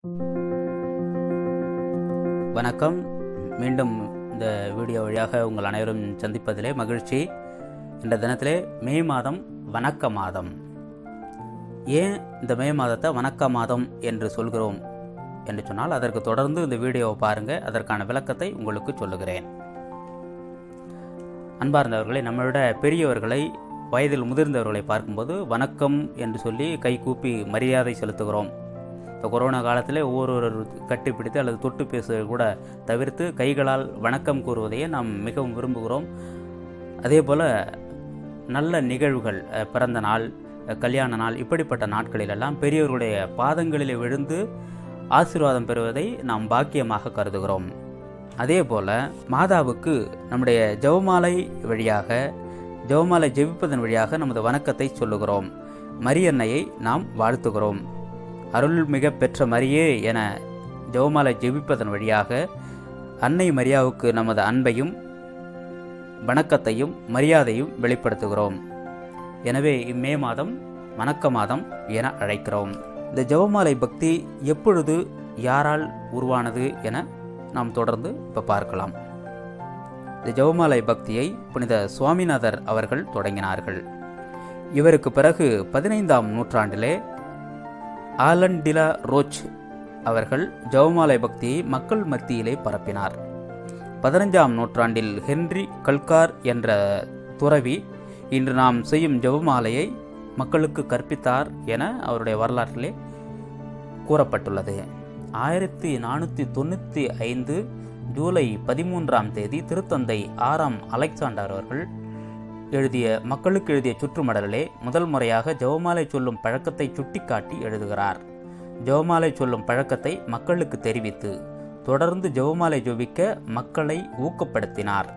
வணக்கம் மீண்டும் இந்த வீடியோ வழியாக உங்கள் அனைவரும் சந்திப்பதிலே மகிழ்ச்சி இந்த தினத்திலே மே மாதம் வணக்க மாதம் ஏன் இந்த மே மாதத்தை வணக்க மாதம் என்று சொல்கிறோம் என்று சொன்னால் அதற்கு தொடர்ந்து இந்த வீடியோவை பாருங்கள் அதற்கான விளக்கத்தை உங்களுக்கு சொல்லுகிறேன் அன்பார்ந்தவர்களை நம்மளோட பெரியவர்களை வயதில் முதிர்ந்தவர்களை பார்க்கும்போது வணக்கம் என்று சொல்லி கை கூப்பி மரியாதை செலுத்துகிறோம் இப்போ கொரோனா காலத்தில் ஒவ்வொரு கட்டிப்பிடித்து அல்லது தொட்டு பேசுவதை கூட தவிர்த்து கைகளால் வணக்கம் கூறுவதையே நாம் மிகவும் விரும்புகிறோம் அதே போல் நல்ல நிகழ்வுகள் அஹ், பிறந்த நாள் அஹ், கல்யாண நாள் இப்படிப்பட்ட நாட்களிலெல்லாம் பெரியவர்களுடைய பாதங்களிலே விழுந்து ஆசீர்வாதம் பெறுவதை நாம் பாக்கியமாக கருதுகிறோம் அதே போல் மாதாவுக்கு நம்முடைய ஜெபமாலை வழியாக ஜெபமாலை ஜெபிப்பதன் வழியாக நமது வணக்கத்தை சொல்லுகிறோம் மரியன்னையை நாம் வாழ்த்துகிறோம் அருள்மிக பெற்ற மரியே என ஜெபமாலை ஜெபிப்பதன் வழியாக அன்னை மரியாவுக்கு நமது அன்பையும் வணக்கத்தையும் மரியாதையும் வெளிப்படுத்துகிறோம் எனவே இம்மே மாதம் வணக்க மாதம் என அழைக்கிறோம் இந்த ஜெபமாலை பக்தி எப்பொழுது யாரால் உருவானது என நாம் தொடர்ந்து இப்போ பார்க்கலாம் இந்த ஜெபமாலை பக்தியை புனித சுவாமிநாதர் அவர்கள் தொடங்கினார்கள் இவருக்கு பிறகு பதினைந்தாம் நூற்றாண்டிலே ஆலன் டிலா ரோச் அவர்கள் ஜெபமாலை பக்தியை மக்கள் மத்தியிலே பரப்பினார் பதினஞ்சாம் நூற்றாண்டில் ஹென்றி கல்கார் என்ற துறவி இன்று நாம் செய்யும் ஜெபமாலையை மக்களுக்கு கற்பித்தார் என அவருடைய வரலாற்றிலே கூறப்பட்டுள்ளது ஆயிரத்தி நானூற்றி தொண்ணூற்றி ஐந்து ஜூலை பதிமூன்றாம் தேதி திருத்தந்தை ஆறாம் அலெக்சாண்டர் அவர்கள் எழுதிய மக்களுக்கு எழுதிய சுற்றுமடலிலே முதல் முறையாக ஜெபமாலை சொல்லும் பழக்கத்தை சுட்டிக்காட்டி எழுதுகிறார் ஜெபமாலை சொல்லும் பழக்கத்தை மக்களுக்கு தெரிவித்து தொடர்ந்து ஜெபமாலை ஜெபிக்க மக்களை ஊக்கப்படுத்தினார்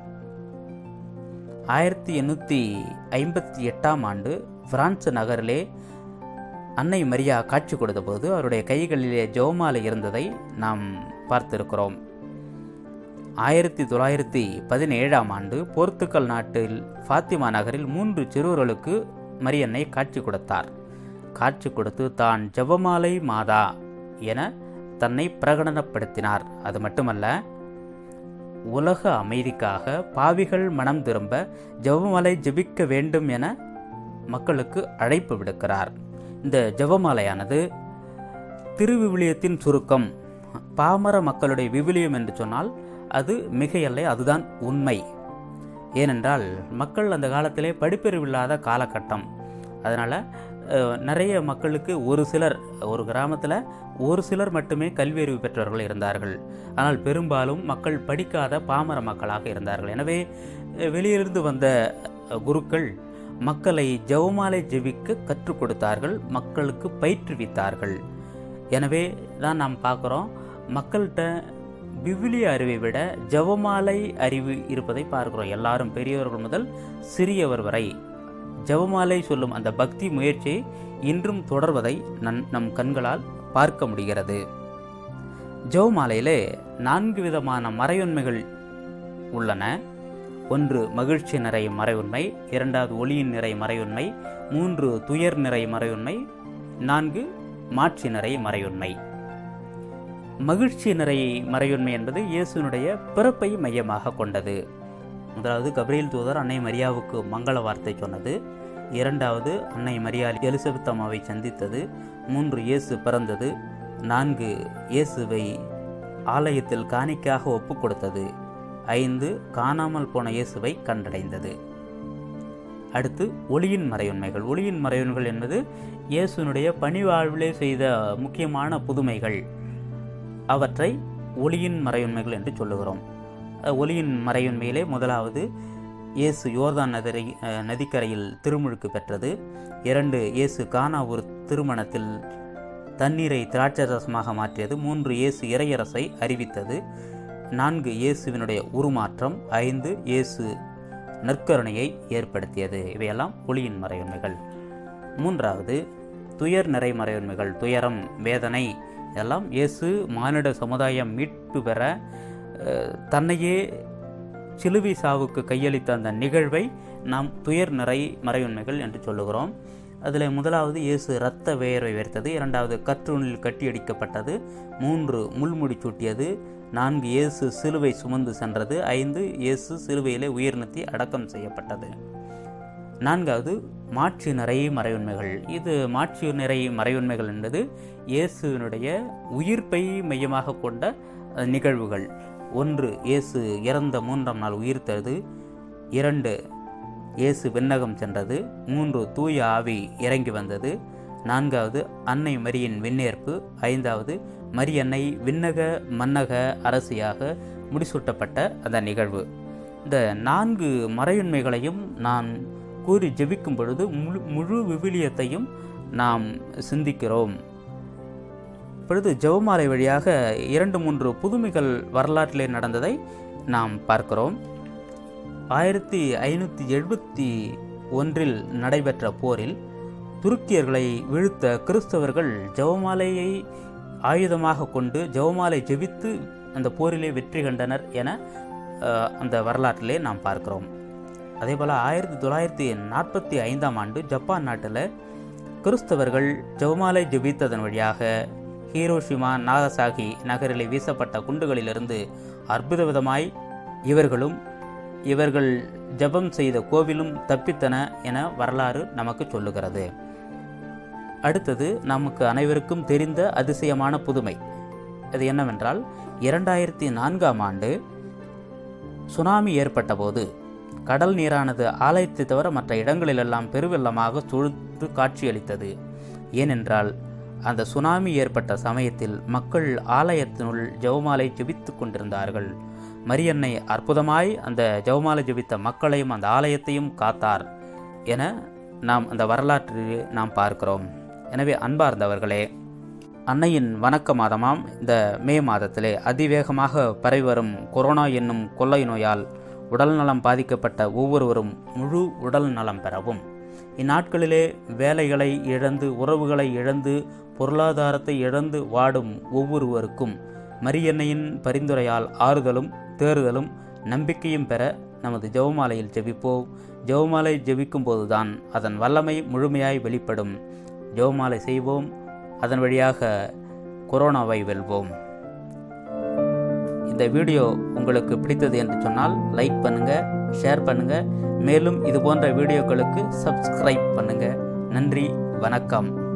ஆயிரத்தி எண்ணூற்றி ஐம்பத்தி எட்டாம் ஆண்டு பிரான்ஸ் நகரிலே அன்னை மரியா காட்சி கொடுத்தபோது அவருடைய கைகளிலே ஜெபமாலை இருந்ததை நாம் பார்த்திருக்கிறோம் ஆயிரத்தி தொள்ளாயிரத்தி பதினேழாம் ஆண்டு போர்த்துக்கல் நாட்டில் ஃபாத்திமா நகரில் மூன்று சிறுவர்களுக்கு மரியன்னை காட்சி கொடுத்தார் காட்சி கொடுத்து தான் ஜெபமாலை மாதா என தன்னை பிரகடனப்படுத்தினார் அது மட்டுமல்ல உலக அமைதிக்காக பாவிகள் மனம் திரும்ப ஜெபமாலை ஜெபிக்க வேண்டும் என மக்களுக்கு அழைப்பு விடுக்கிறார் இந்த ஜெபமாலையானது திருவிவிலியத்தின் சுருக்கம் பாமர மக்களுடைய விவிலியம் என்று சொன்னால் அது மிகையல்ல அதுதான் உண்மை ஏனென்றால் மக்கள் அந்த காலத்திலே படிப்பறிவில்லாத காலகட்டம் அதனால் நிறைய மக்களுக்கு ஒரு சிலர் ஒரு கிராமத்தில் ஒரு சிலர் மட்டுமே கல்வியறிவு பெற்றவர்கள் இருந்தார்கள் ஆனால் பெரும்பாலும் மக்கள் படிக்காத பாமர மக்களாக இருந்தார்கள் எனவே அஹ், வெளியிலிருந்து வந்த அஹ், குருக்கள் மக்களை ஜெவமாலை ஜெபிக்க கற்றுக் கொடுத்தார்கள் மக்களுக்கு பயிற்றுவித்தார்கள் எனவே தான் நாம் பார்க்குறோம் மக்கள்கிட்ட விவிலிய அறிவை விட ஜெபமாலை அறிவு இருப்பதை பார்க்கிறோம் எல்லாரும் பெரியவர்கள் முதல் சிறியவர் வரை ஜெபமாலை சொல்லும் அந்த பக்தி முயற்சியை இன்றும் தொடர்வதை நன் நம் கண்களால் பார்க்க முடிகிறது ஜெபமாலையிலே நான்கு விதமான மறையுண்மைகள் உள்ளன ஒன்று மகிழ்ச்சி நிறை மறையுண்மை இரண்டாவது ஒளியின் நிறை மறையுண்மை மூன்று துயர் நிறை மறையுண்மை நான்கு மாட்சி நிறை மறையுண்மை மகிழ்ச்சி நிறை மறையுண்மை என்பது இயேசுனுடைய பிறப்பை மையமாக கொண்டது முதலாவது கபிரியல் தூதர் அன்னை மரியாவுக்கு மங்கள வார்த்தை சொன்னது இரண்டாவது அன்னை மரியா எலிசபெத் அம்மாவை சந்தித்தது மூன்று இயேசு பிறந்தது நான்கு இயேசுவை ஆலயத்தில் காணிக்காக ஒப்பு கொடுத்தது ஐந்து காணாமல் போன இயேசுவை கண்டடைந்தது அடுத்து ஒளியின் மறையுண்மைகள் ஒளியின் மறையுண்மைகள் என்பது இயேசுனுடைய பணிவாழ்விலே செய்த முக்கியமான புதுமைகள் அவற்றை ஒளியின் மறையுண்மைகள் என்று சொல்லுகிறோம் அஹ், ஒளியின் மறையுண்மையிலே முதலாவது இயேசு யோர்தான் நதிரை அஹ், நதிக்கரையில் திருமுழுக்கு பெற்றது இரண்டு இயேசு கானா ஒரு திருமணத்தில் தண்ணீரை திராட்சை ரசமாக மாற்றியது மூன்று இயேசு இறையரசை அறிவித்தது நான்கு இயேசுவினுடைய உருமாற்றம் ஐந்து இயேசு நற்கருணையை ஏற்படுத்தியது இவையெல்லாம் ஒளியின் மறையுண்மைகள் மூன்றாவது துயர் நிறை மறையுண்மைகள் துயரம் வேதனை இதெல்லாம் இயேசு மானிட சமுதாயம் மீட்பு பெற அஹ், தன்னையே சிலுவை சாவுக்கு கையளித்த அந்த நிகழ்வை நாம் துயர் நிறை மறையுண்மைகள் என்று சொல்லுகிறோம் அதில் முதலாவது இயேசு இரத்த வேர்வை வெறுத்தது இரண்டாவது கற்றூணில் கட்டியடிக்கப்பட்டது மூன்று முள்முடி சூட்டியது நான்கு இயேசு சிலுவை சுமந்து சென்றது ஐந்து இயேசு சிலுவையிலே உயிர்நிறுத்தி அடக்கம் செய்யப்பட்டது நான்காவது மாட்சி நிறை மறையுண்மைகள் இது மாட்சி நிறை மறையுண்மைகள் என்பது இயேசுவினுடைய உயிர்ப்பை மையமாக கொண்ட அஹ், நிகழ்வுகள் ஒன்று இயேசு இறந்த மூன்றாம் நாள் உயிர்த்தது இரண்டு இயேசு விண்ணகம் சென்றது மூன்று தூய ஆவி இறங்கி வந்தது நான்காவது அன்னை மரியின் விண்ணேற்பு ஐந்தாவது மரியன்னை விண்ணக மன்னக அரசியாக முடிசூட்டப்பட்ட அந்த நிகழ்வு இந்த நான்கு மறையுண்மைகளையும் நான் கூறி ஜெபிக்கும் பொழுது முழு முழு விவிலியத்தையும் நாம் சிந்திக்கிறோம் இப்பொழுது ஜெபமாலை வழியாக இரண்டு மூன்று புதுமைகள் வரலாற்றிலே நடந்ததை நாம் பார்க்கிறோம் ஆயிரத்தி ஐநூற்றி எழுபத்தி ஒன்றில் நடைபெற்ற போரில் துருக்கியர்களை வீழ்த்த கிறிஸ்தவர்கள் ஜெபமாலையை ஆயுதமாக கொண்டு ஜெபமாலை ஜெபித்து அந்த போரிலே வெற்றி கண்டனர் என அஹ், அந்த வரலாற்றிலே நாம் பார்க்கிறோம் அதே போல் ஆயிரத்தி தொள்ளாயிரத்தி நாற்பத்தி ஐந்தாம் ஆண்டு ஜப்பான் நாட்டில் கிறிஸ்தவர்கள் ஜெபமாலை ஜெபித்ததன் வழியாக ஹீரோஷிமா நாகசாகி நகரிலே வீசப்பட்ட குண்டுகளிலிருந்து அற்புத விதமாய் இவர்களும் இவர்கள் ஜெபம் செய்த கோவிலும் தப்பித்தன என வரலாறு நமக்கு சொல்லுகிறது அடுத்தது நமக்கு அனைவருக்கும் தெரிந்த அதிசயமான புதுமை அது என்னவென்றால் இரண்டாயிரத்தி நான்காம் ஆண்டு சுனாமி ஏற்பட்ட போது கடல் நீரானது ஆலயத்தை தவிர மற்ற இடங்களிலெல்லாம் பெருவெள்ளமாக சூழ்ந்து காட்சியளித்தது ஏனென்றால் அந்த சுனாமி ஏற்பட்ட சமயத்தில் மக்கள் ஆலயத்தினுள் ஜெபமாலை ஜெபித்துக் கொண்டிருந்தார்கள் மரியன்னை அற்புதமாய் அந்த ஜெபமாலை ஜெபித்த மக்களையும் அந்த ஆலயத்தையும் காத்தார் என நாம் அந்த வரலாற்றில் நாம் பார்க்கிறோம் எனவே அன்பார்ந்தவர்களே அன்னையின் வணக்க மாதமாம் இந்த மே மாதத்திலே அதிவேகமாக பரவி வரும் கொரோனா என்னும் கொள்ளை நோயால் உடல்நலம் பாதிக்கப்பட்ட ஒவ்வொருவரும் முழு உடல் நலம் பெறவும் இந்நாட்களிலே வேலைகளை இழந்து உறவுகளை இழந்து பொருளாதாரத்தை இழந்து வாடும் ஒவ்வொருவருக்கும் மரியன்னையின் பரிந்துரையால் ஆறுதலும் தேறுதலும் நம்பிக்கையும் பெற நமது ஜெபமாலையில் ஜெபிப்போம் ஜெபமாலை ஜெபிக்கும் போதுதான் அதன் வல்லமை முழுமையாய் வெளிப்படும் ஜெபமாலை செய்வோம் அதன் வழியாக கொரோனாவை வெல்வோம் இந்த வீடியோ உங்களுக்கு பிடித்தது என்று சொன்னால் லைக் பண்ணுங்க ஷேர் பண்ணுங்க மேலும் இது போன்ற வீடியோக்களுக்கு சப்ஸ்கிரைப் பண்ணுங்க நன்றி வணக்கம்